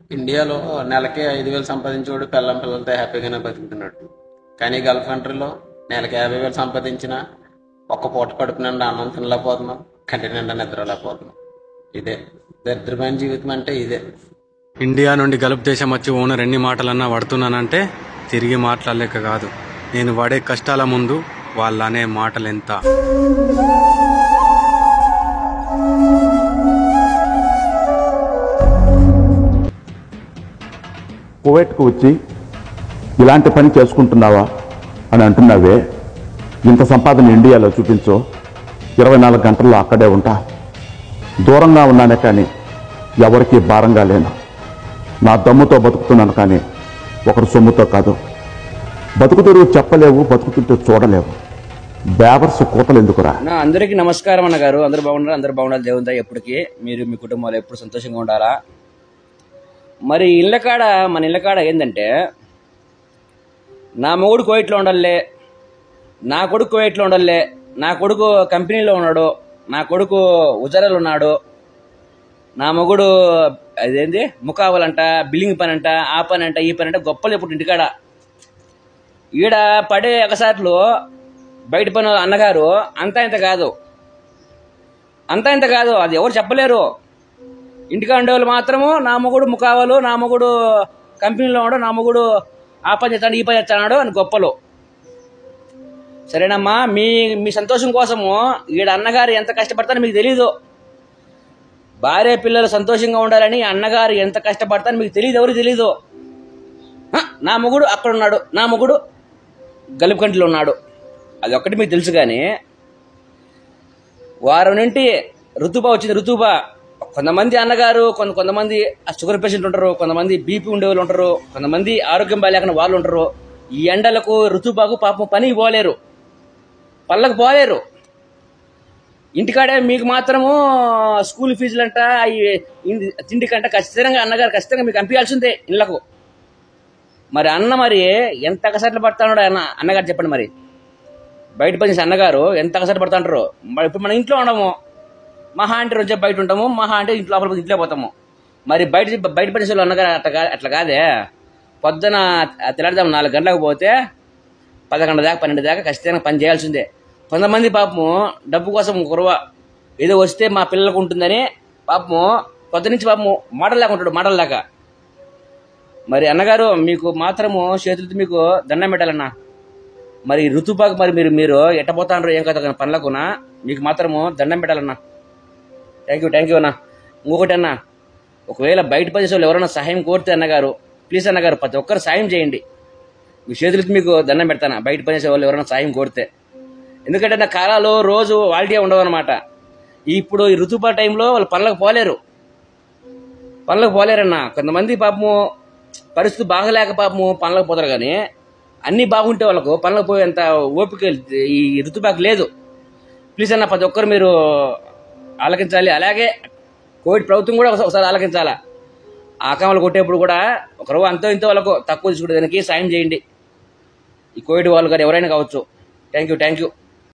ఇండియాలో నెలకి ఐదు వేలు సంపాదించేవాడు పిల్లం పిల్లలతో హ్యాపీగానే బతుకుతున్నాడు కానీ గల్ఫ్ కంట్రీలో నెలకి యాభై వేలు సంపాదించిన ఒక్క పూట కడుపు నిండా అన్నం తినలేకపోతున్నాం కంటి నిండా నిద్రలేకపోతున్నాం ఇదే దరిద్రమైన జీవితం అంటే ఇదే ఇండియా నుండి గల్ఫ్ దేశం వచ్చి ఓనర్ ఎన్ని మాటలన్నా పడుతున్నానంటే తిరిగి మాట్లాడలేక కాదు నేను పడే కష్టాల ముందు వాళ్ళు అనే మాటలు ఎంత కువైట్కు వచ్చి ఇలాంటి పని చేసుకుంటున్నావా అని అంటున్నావే ఇంత సంపాదన ఇండియాలో చూపించు ఇరవై నాలుగు గంటల్లో అక్కడే ఉంటా దూరంగా ఉన్నానే కానీ ఎవరికీ భారంగా లేను నా దమ్ముతో బతుకుతున్నాను కానీ ఒకరు సొమ్ముతో కాదు బతుకుతూ చెప్పలేవు బతుకుతుంటే చూడలేవు బేవర్స్ కూతలు ఎందుకురా నా అందరికీ నమస్కారం అన్న గారు అందరు బాగున్నారు అందరు బాగుండాలి దేవుని దయ ఎప్పటికీ మీరు మీ కుటుంబాలు ఎప్పుడు సంతోషంగా ఉండాలా మరి ఇళ్ళకాడ మన ఇళ్ళకాడ ఏంటంటే నా మొగుడు కోయిట్లో ఉండాలే నా కొడుకు కోయిట్లో ఉండాలే నా కొడుకు కంపెనీలో ఉన్నాడు నా కొడుకు ఉజరలు ఉన్నాడు నా మొగుడు అదేంది ముఖావలంట బిల్లింగ్ పని అంట ఆ పని అంట ఈ పని అంట గొప్పలు ఇప్పుడు ఇంటికాడ ఈడ పడే ఒకసార్లు బయట పని అన్నగారు అంతా ఇంత కాదు అంతా ఇంత కాదు అది ఎవరు చెప్పలేరు ఇంటికా ఉండేవాళ్ళు మాత్రము నా మొగుడు ముఖావలు నా మొగుడు కంపెనీలో ఉన్నాడు నా మొగుడు ఆ పని చేస్తాడు ఈ పని చేస్తాడు అని గొప్పలు సరేనమ్మా మీ మీ సంతోషం కోసము ఈడ అన్నగారు ఎంత కష్టపడతారో మీకు తెలీదు భార్య పిల్లలు సంతోషంగా ఉండాలని అన్నగారు ఎంత కష్టపడతారో మీకు తెలియదు ఎవరికి తెలీదు హ, నా మొగుడు అక్కడ ఉన్నాడు నా మొగుడు గలుపు కంటిలో ఉన్నాడు అది ఒక్కటి మీకు తెలుసు కానీ వారం నుండి ఋతుబా వచ్చింది ఋతుబా కొంతమంది అన్నగారు కొంత కొంతమంది ఆ షుగర్ పేషెంట్ ఉంటారు కొంతమంది బీపీ ఉండేవాళ్ళు ఉంటారు కొంతమంది ఆరోగ్యం బాగాలేకుండా వాళ్ళు ఉంటారు ఈ ఎండలకు ఋతుబాకు పాపం పనికి పోలేరు పళ్ళకు పోలేరు ఇంటికాడే మీకు మాత్రము స్కూల్ ఫీజులంట అవి తిండికంట ఖచ్చితంగా అన్నగారు ఖచ్చితంగా మీకు పంపించాల్సిందే ఇళ్ళకు మరి అన్న మరి ఎంత కసట్లు పడతాడో అన్న అన్నగారు చెప్పండి మరి బయట పనిచేసే అన్నగారు ఎంత కసట్లు పడుతుంటారు మరి ఇప్పుడు మన ఇంట్లో ఉండము మహా అంటే రోజు బయట ఉంటాము మహా అంటే ఇంట్లో లోపల పోయి ఇంట్లో పోతాము మరి బయట బయట పనిచేసే వాళ్ళు అన్నగారు అట్లా కా- అట్లా కాదే పొద్దున తెల్లారుదాం నాలుగు గంటలకు పోతే పదకొండు దాకా పన్నెండు దాకా ఖచ్చితంగా పని చేయాల్సిందే కొంతమంది పాపము డబ్బు కోసం కురవ ఏదో వస్తే మా పిల్లలకు ఉంటుందని పాపము పొద్దు నుంచి పాపము మాటలు లేక ఉంటాడు మాటలు లేక మరి అన్నగారు మీకు మాత్రము చేతులతో మీకు దండం పెట్టాలన్నా మరి ఋతుపాకు మరి మీరు మీరు ఎట్టపోతాండ్రు ఏం కదా పనులకునా మీకు మాత్రము దండం పెట్టాలన్నా థ్యాంక్ యూ థ్యాంక్ యూ అన్న ఇంకొకటి అన్న ఒకవేళ బయట పనిచేసే వాళ్ళు ఎవరైనా సహాయం కోరితే అన్నగారు ప్లీజ్ అన్నగారు ప్రతి ఒక్కరు సాయం చేయండి మీ చేతులకి మీకు దండం పెడతాను బయట పనిచేసే వాళ్ళు ఎవరైనా సాయం కోరితే ఎందుకంటే నా కాలాలు రోజు వాలిటీ ఉండవు అనమాట ఇప్పుడు ఈ ఋతుపా టైంలో వాళ్ళు పనులకు పోలేరు పనులకు పోలేరన్న కొంతమంది పాపము పరిస్థితి బాగలేక పాపము పనులకు పోతారు కానీ అన్నీ బాగుంటే వాళ్ళకు పనులకు పోయేంత ఓపిక ఈ ఋతుబాకు లేదు ప్లీజ్ అన్న ప్రతి ఒక్కరు మీరు ఆలకించాలి అలాగే కోవిడ్ ప్రభుత్వం కూడా ఒకసా- ఒకసారి ఆలకించాలా ఆకామలు కొట్టేప్పుడు కూడా ఒకరు అంతో ఇంతో వాళ్ళకు తక్కువ తీసుకుంటే దానికి సాయం చేయండి ఈ కోవిడ్ వాళ్ళు కానీ ఎవరైనా కావచ్చు థ్యాంక్ యూ థ్యాంక్ యూ